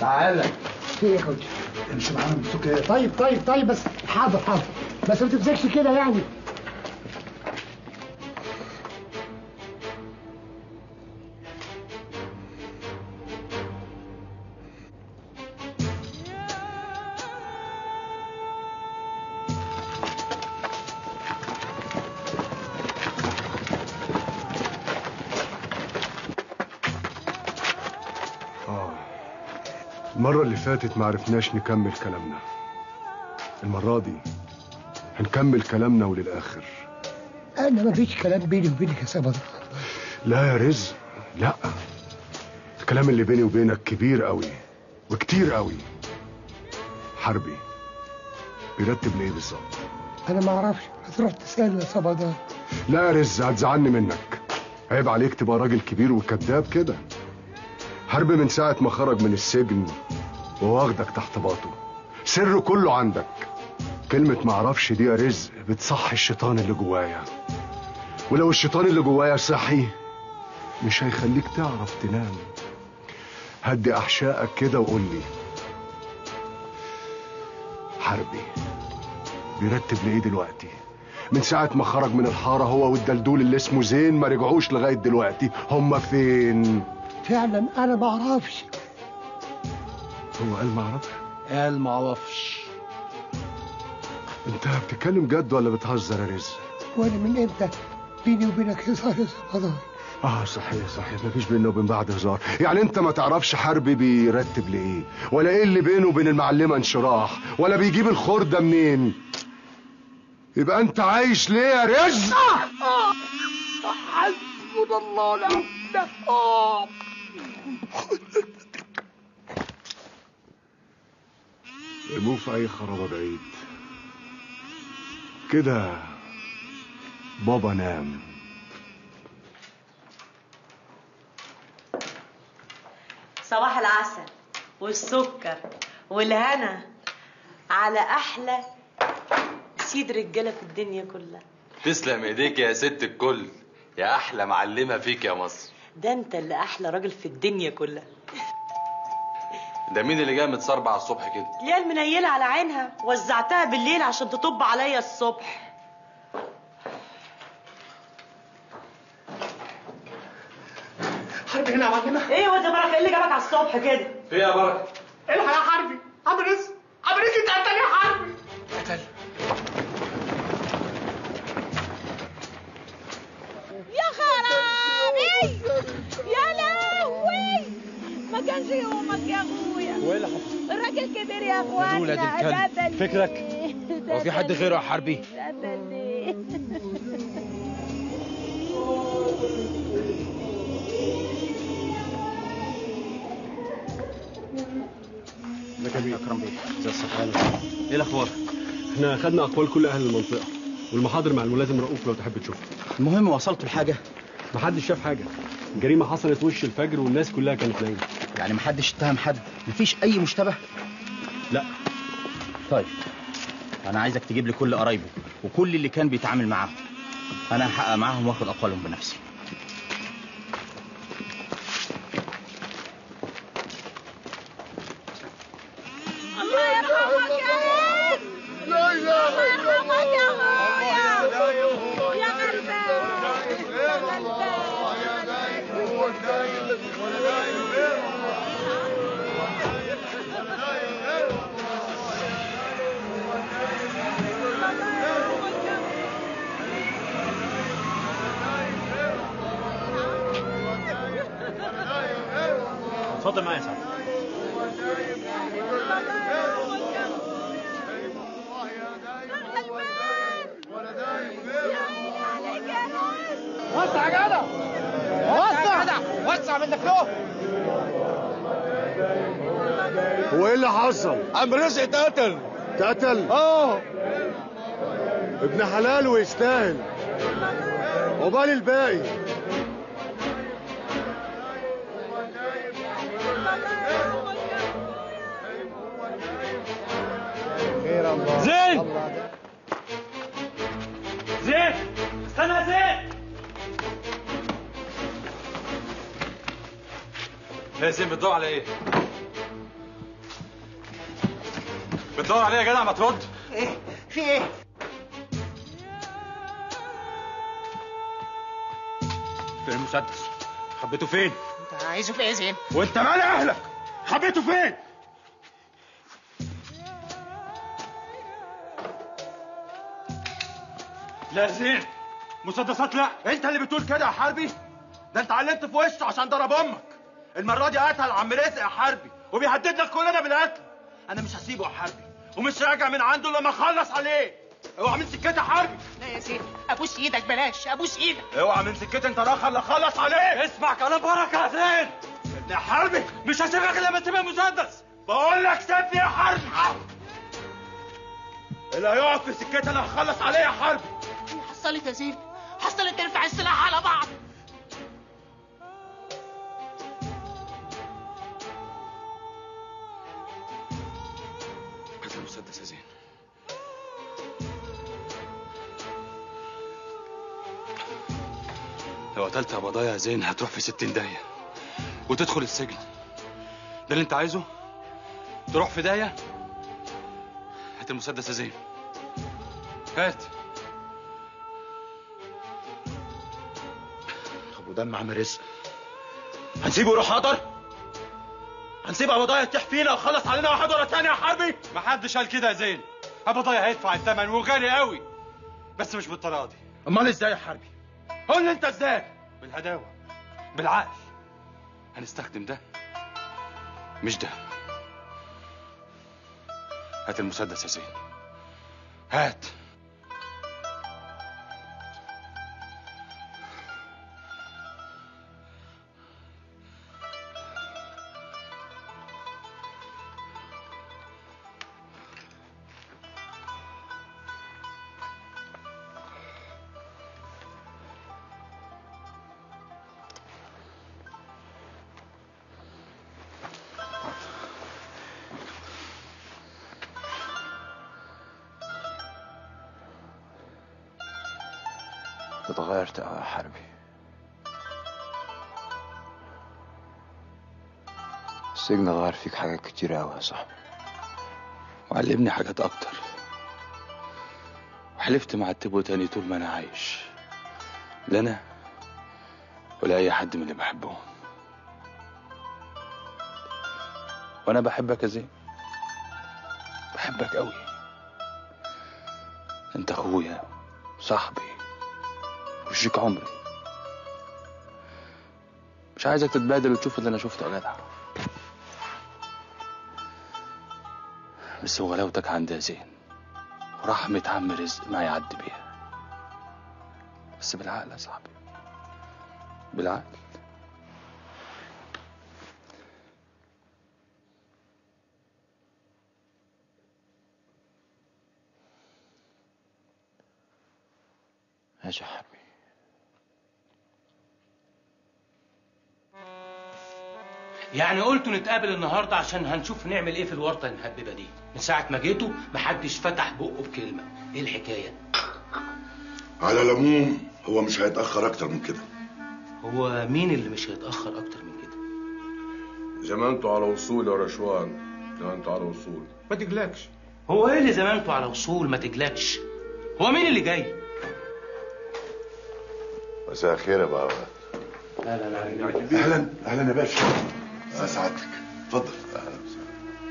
تعالى في ايه يا حجه امشي معانا من السكات طيب طيب طيب بس حاضر حاضر بس ما تمسكش كده يعني آه المرة اللي فاتت ما عرفناش نكمل كلامنا المرة دي هنكمل كلامنا وللآخر انا ما فيش كلام بيني وبينك يا سبا لا يا رزق لا الكلام اللي بيني وبينك كبير قوي وكتير قوي حربي بيرتب ليه بالظبط انا ما اعرفش هتروح تساله يا سبا لا يا رز هتزعلني منك عيب عليك تبقى راجل كبير وكذاب كده حرب من ساعة ما خرج من السجن وواخدك تحت باطه سره كله عندك كلمة معرفش دي يا رزق بتصحي الشيطان اللي جوايا ولو الشيطان اللي جوايا صحي مش هيخليك تعرف تنام هدي أحشائك كده وقول لي حربي بيرتب لإيه دلوقتي من ساعة ما خرج من الحارة هو والدلدول اللي اسمه زين ما رجعوش لغاية دلوقتي هما فين فعلا انا ما اعرفش هو قال ما اعرفش قال ما اعرفش انت بتتكلم جد ولا بتهزر يا رزق وانا من امتى بيني وبينك هزار يا سبا اه صحيح صحيح مفيش بيننا وبين بعض هزار يعني انت ما تعرفش حربي بيرتب لايه ولا ايه اللي بينه وبين المعلمه انشراح ولا بيجيب الخرده منين يبقى انت عايش ليه يا رزق حسبنا الله ونعم ارموه في اي خرابه بعيد كده بابا نام صباح العسل والسكر والهنا على احلى سيد رجاله في الدنيا كلها تسلم ايديك يا ست الكل يا احلى معلمه فيك يا مصر ده انت اللي احلى راجل في الدنيا كلها ده مين اللي جاي متصربع على الصبح كده ليه المنيله على عينها وزعتها بالليل عشان تطب عليا الصبح حرب هنا يا معلمه ايه واد يا بركه ايه اللي جابك على الصبح كده في يا بركه الحق يا حربي عم رزق عم رزق اتقتل يا حربي يا خرابي يا لهوي ما كانش يومك يا اخويا وايه اللي حصل؟ الراجل كبير يا اخوانا دول ادي الكلب. قتلني. فكرك؟ هو في حد غيره يا حربي؟ قتلني. ازيك يا اكرم بيه ازي الصحة ايه الاخبار؟ احنا خدنا اقوال كل اهل المنطقه والمحاضر مع الملازم رؤوف لو تحب تشوفه المهم وصلت لحاجة محدش شاف حاجه الجريمه حصلت وش الفجر والناس كلها كانت نايمه يعني محدش اتهم حد مفيش أي مشتبه لا طيب أنا عايزك تجيب لي كل قرايبه وكل اللي كان بيتعامل معاهم أنا هحقق معاهم واخد أقوالهم بنفسي الله يرحمك يا ناس الله يرحمك يا اخويا يا غلبان يا اتفضل معايا يا سعد وسع يا جدع وسع يا جدع وسع منك له هو ايه اللي حصل عم رزق اتقتل اتقتل اه ابن حلال ويستاهل عقبال الباقي زين زين استنى يا زين يا زين بتدور على ايه بتدور عليا يا جدع ما ترد ايه في ايه فين المسدس خبيته فين انت عايزه في ايه يا زين وانت مال اهلك خبيته فين لا يا زين مسدسات لا انت اللي بتقول كده يا حربي ده انت علمت في وشه عشان ضرب امك المره دي قتل عم رزق يا حربي وبيهددنا كلنا بالقتل انا مش هسيبه يا حربي ومش راجع من عنده لما اخلص عليه اوعى من سكتي يا حربي لا يا زين ابوس ايدك بلاش ابوس ايدك اوعى من سكتي انت راخر لا خلص عليه اسمع كلام بركه يا زين ابن يا حربي مش هسيبك الا لما تسيب المسدس بقول لك سيبني يا حربي اللي هيقف في سكتي انا هخلص عليه يا حربي ايه حصلت يا زين حصلت ترفع السلاح على بعض هات المسدس يا زين لو قتلت ابو ضايع يا زين هتروح في ستين داهية وتدخل السجن ده اللي انت عايزه تروح في داهية هات المسدس يا زين هات ابو دم عم رزق هنسيبه يروح قطر هنسيب ابو ضايع يتيح فينا وخلص علينا واحد ورا الثاني يا حربي محدش قال كده يا زين ابو ضايع هيدفع الثمن وغالي قوي بس مش بالطريقه دي امال ازاي يا حربي قول لي انت ازاي بالهداوه بالعقل هنستخدم ده مش ده هات المسدس يا زين هات اتغيرت قوي يا حربي السجن غير فيك حاجات كتير قوي يا صاحبي وعلمني حاجات اكتر وحلفت مع التبو تاني طول ما انا عايش لا انا ولا اي حد من اللي بحبهم وانا بحبك يا زين بحبك قوي انت اخويا صاحبي وشريك عمري مش عايزك تتبادل وتشوف اللي انا شفته يا جدع بس وغلاوتك عندي يا زين ورحمة عم رزق ما يعدي بيها بس بالعقل يا صاحبي بالعقل ماشي يا حربي يعني قلتوا نتقابل النهارده عشان هنشوف نعمل ايه في الورطه المهببه دي من ساعه ما جيتوا محدش فتح بقه بكلمه ايه الحكايه على العموم هو مش هيتأخر أكتر من كده هو مين اللي مش هيتاخر اكتر من كده زمانته على وصول يا رشوان زمانته على وصول ما تقلقش هو ايه اللي زمانته على وصول ما تقلقش هو مين اللي جاي مساء الخير يا بابا اهلا أهلا أهلا يا باشا أهلا سعادتك اتفضل أهلا وسهلا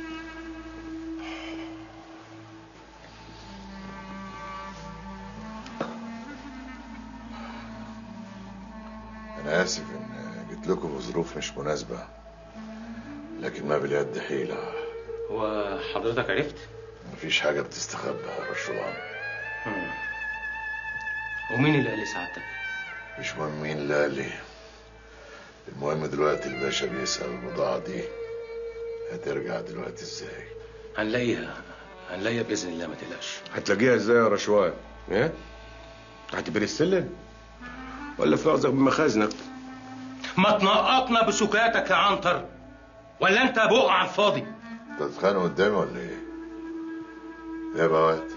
أنا آسف إن جيت لكم في ظروف مش مناسبة لكن ما باليد حيلة هو حضرتك عرفت مفيش حاجة بتستخبى يا رشوان مم. ومين اللي قال لسعادتك مش مهم مين اللي قال لي المهم دلوقتي الباشا بيسأل البضاعة دي هترجع دلوقتي ازاي هنلاقيها هنلاقيها باذن الله ما تقلقش هتلاقيها ازاي يا رشوان ايه تحت بير السلم ولا في ارزق بمخازنك ما تنقطنا بسكاتك يا عنتر ولا انت بقع على الفاضي انت بتتخانق قدامي ولا ايه يا بوات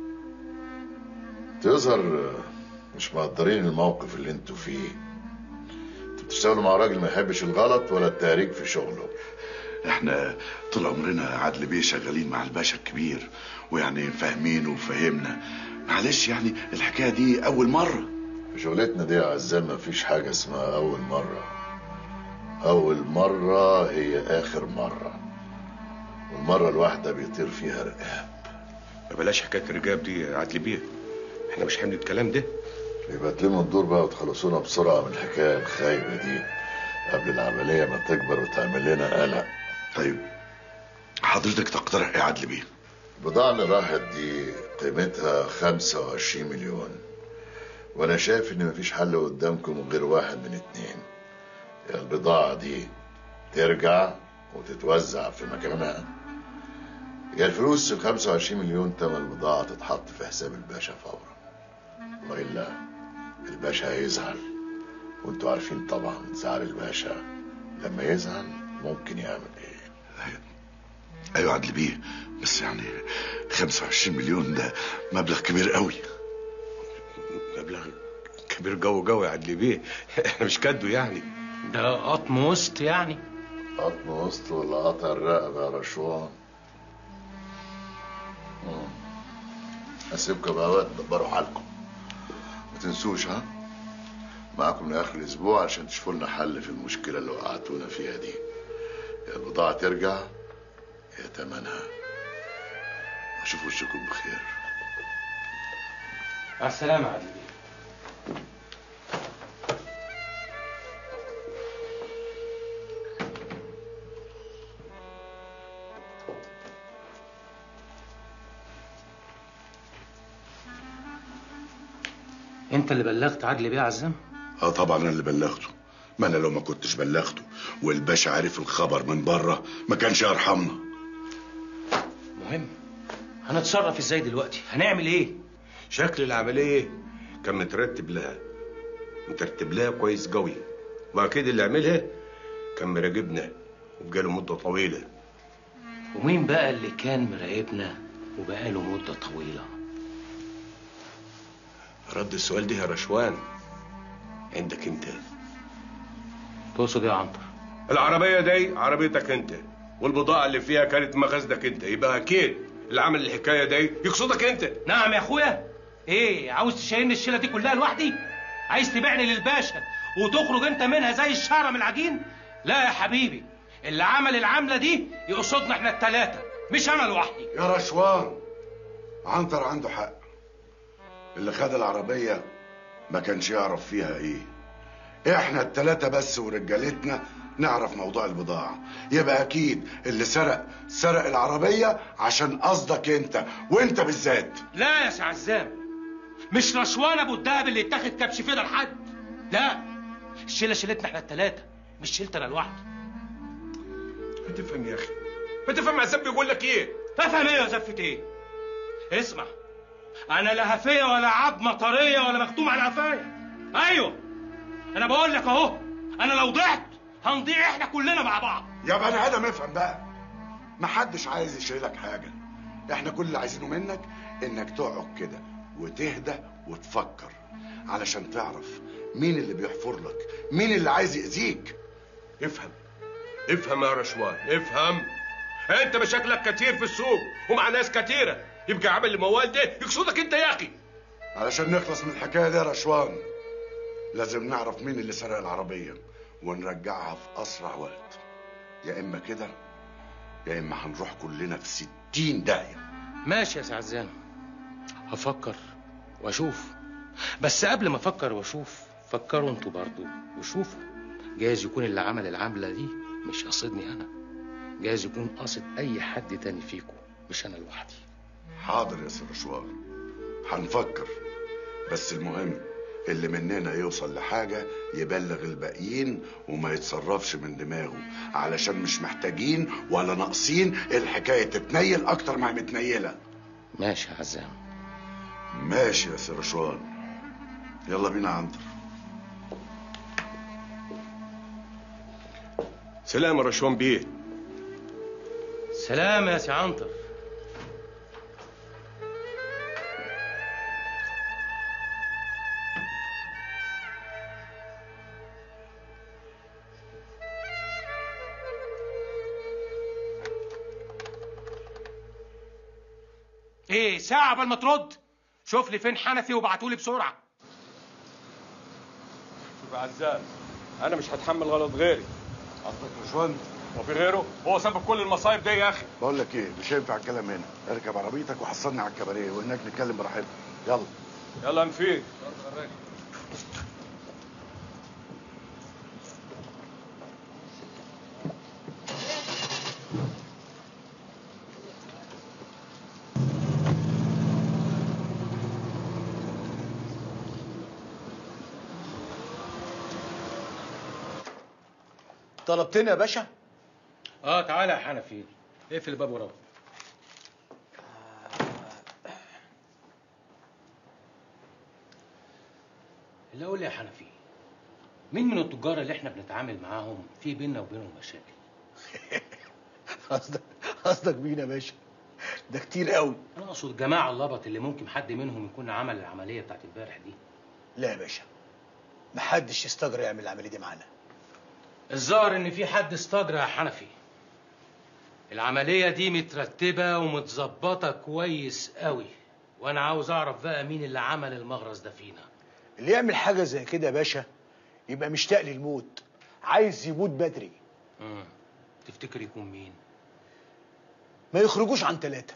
تظهر مش مقدرين الموقف اللي انتوا فيه انتوا بتشتغلوا مع راجل ما يحبش الغلط ولا التهريج في شغله احنا طول عمرنا عدل بيه شغالين مع الباشا الكبير ويعني فاهمينه وفهمنا معلش يعني الحكايه دي اول مره في شغلتنا دي يا عزام مفيش حاجة اسمها أول مرة أول مرة هي آخر مرة والمرة الواحدة بيطير فيها رقاب ما بلاش حكايه الرجاب دي يا عدل بيه احنا مش حامل الكلام ده يبقى تلموا الدور بقى وتخلصونا بسرعة من الحكاية الخايبة دي قبل العملية ما تكبر وتعمل لنا قلق طيب حضرتك تقترح ايه يا عدل بيه البضاعة اللي راحت دي قيمتها 25 مليون وانا شايف ان مفيش حل قدامكم غير واحد من اتنين يا البضاعة دي ترجع وتتوزع في مكانها يا الفلوس ال 25 مليون تمن البضاعة تتحط في حساب الباشا فورا والا الباشا هيزعل وانتوا عارفين طبعا زعل الباشا لما يزعل ممكن يعمل ايه ايوه عدل بيه بس يعني 25 مليون ده مبلغ كبير قوي مبلغ كبير جو جو يا عدل بيه احنا مش كدو يعني ده قطم وسط يعني قطم وسط ولا قطع الرقبة يا رشوان مم. اسيبكم بقى وقت تدبروا حالكم ما تنسوش ها معاكم لاخر الاسبوع عشان تشوفوا لنا حل في المشكله اللي وقعتونا فيها دي يا البضاعه ترجع يا تمنها اشوف وشكم بخير مع السلامه يا عدل بيه انت اللي بلغت عدل بيه يا عزام اه طبعا انا اللي بلغته ما انا لو ما كنتش بلغته والباشا عارف الخبر من بره ما كانش يرحمنا مهم هنتصرف ازاي دلوقتي هنعمل ايه شكل العمليه كان مترتب لها مترتب لها كويس قوي واكيد اللي عملها كان مراقبنا وبقاله مده طويله ومين بقى اللي كان مراقبنا وبقاله مده طويله رد السؤال ده يا رشوان عندك انت تقصد ايه يا عنتر العربيه دي عربيتك انت والبضاعه اللي فيها كانت مخازنك انت يبقى اكيد اللي عمل الحكايه دي يقصدك انت نعم يا اخويا ايه عاوز تشيلني الشيله دي كلها لوحدي عايز تبيعني للباشا وتخرج انت منها زي الشعره من العجين لا يا حبيبي اللي عمل العمله دي يقصدنا احنا التلاته مش انا لوحدي يا رشوان عنتر عنده حق اللي خد العربية ما كانش يعرف فيها ايه احنا التلاتة بس ورجالتنا نعرف موضوع البضاعة يبقى اكيد اللي سرق سرق العربية عشان قصدك انت وانت بالذات لا يا سي عزام مش رشوان ابو الدهب اللي اتاخد كبش فدا لحد لا الشيله شيلتنا احنا التلاته مش شيلت انا لوحدي ما تفهم يا اخي ما تفهم عزام بيقول لك ايه تفهم ايه يا زفة ايه اسمع انا لا هفيه ولا عظمه طريه ولا مختوم على قفايا ايوه انا بقول لك اهو انا لو ضعت هنضيع احنا كلنا مع بعض يا بني ادم افهم بقى محدش عايز يشيلك حاجة احنا كل اللي عايزينه منك انك تقعد كده وتهدى وتفكر علشان تعرف مين اللي بيحفر لك مين اللي عايز يأذيك افهم افهم يا رشوان افهم انت مشاكلك كتير في السوق ومع ناس كتيره يبقى عمل الموال ده يقصدك انت يا اخي علشان نخلص من الحكاية دي يا رشوان لازم نعرف مين اللي سرق العربية ونرجعها في أسرع وقت يا إما كده يا إما هنروح كلنا في ستين داهية ماشي يا سي عزام هفكر واشوف بس قبل ما افكر واشوف فكروا انتوا برضو وشوفوا جايز يكون اللي عمل العملة دي مش قصدني انا جايز يكون قاصد اي حد تاني فيكم مش انا لوحدي حاضر يا سي رشوان هنفكر بس المهم اللي مننا يوصل لحاجة يبلغ الباقيين وما يتصرفش من دماغه علشان مش محتاجين ولا ناقصين الحكاية تتنيل أكتر ما هي متنيلة ماشي يا عزام ماشي يا سي رشوان يلا بينا عنتر سلام يا رشوان بيه سلام يا سي عنتر ايه ساعه قبل ما ترد شوف لي فين حنفي وابعتولي بسرعه شوف يا عزام انا مش هتحمل غلط غيري قصدك مش وانت وفي غيره هو سبب كل المصايب دي يا اخي بقول لك ايه مش هينفع الكلام هنا اركب عربيتك وحصلني على الكباريه وهناك نتكلم براحتنا يلا يلا نفيد طلبتني يا باشا اه تعالى يا حنفي اقفل الباب وراك اللي اقول لي يا حنفي مين من التجار اللي احنا بنتعامل معاهم في بيننا وبينهم مشاكل قصدك قصدك مين يا باشا ده كتير قوي انا اقصد جماعه اللبط اللي ممكن حد منهم يكون عمل العمليه بتاعت امبارح دي لا يا باشا محدش يستجرى يعمل العمليه دي معانا الظاهر ان في حد استجرى يا حنفي العمليه دي مترتبه ومتظبطه كويس قوي وانا عاوز اعرف بقى مين اللي عمل المغرز ده فينا اللي يعمل حاجه زي كده يا باشا يبقى مشتاق للموت عايز يموت بدري مم. تفتكر يكون مين ما يخرجوش عن ثلاثة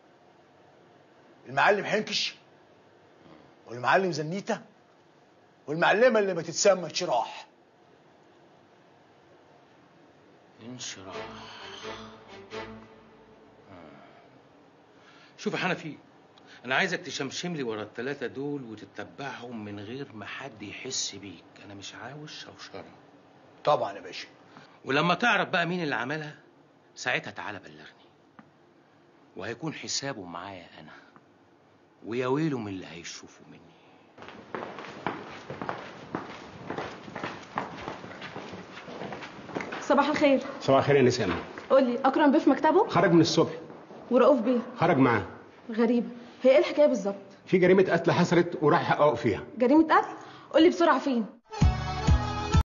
المعلم حنكش والمعلم زنيتة والمعلمة اللي ما تتسمى شراح انشراح شوف يا حنفي انا عايزك تشمشم لي ورا الثلاثه دول وتتبعهم من غير ما حد يحس بيك انا مش عاوز شوشره طبعا يا باشا ولما تعرف بقى مين اللي عملها ساعتها تعالى بلغني وهيكون حسابه معايا انا ويا ويله من اللي هيشوفوا مني صباح الخير صباح الخير يا نسام قولي اكرم بيه في مكتبه خرج من الصبح ورؤوف بيه خرج معاه غريبه هي ايه الحكايه بالظبط في جريمه قتل حصلت وراح يحققوا فيها جريمه قتل قولي بسرعه فين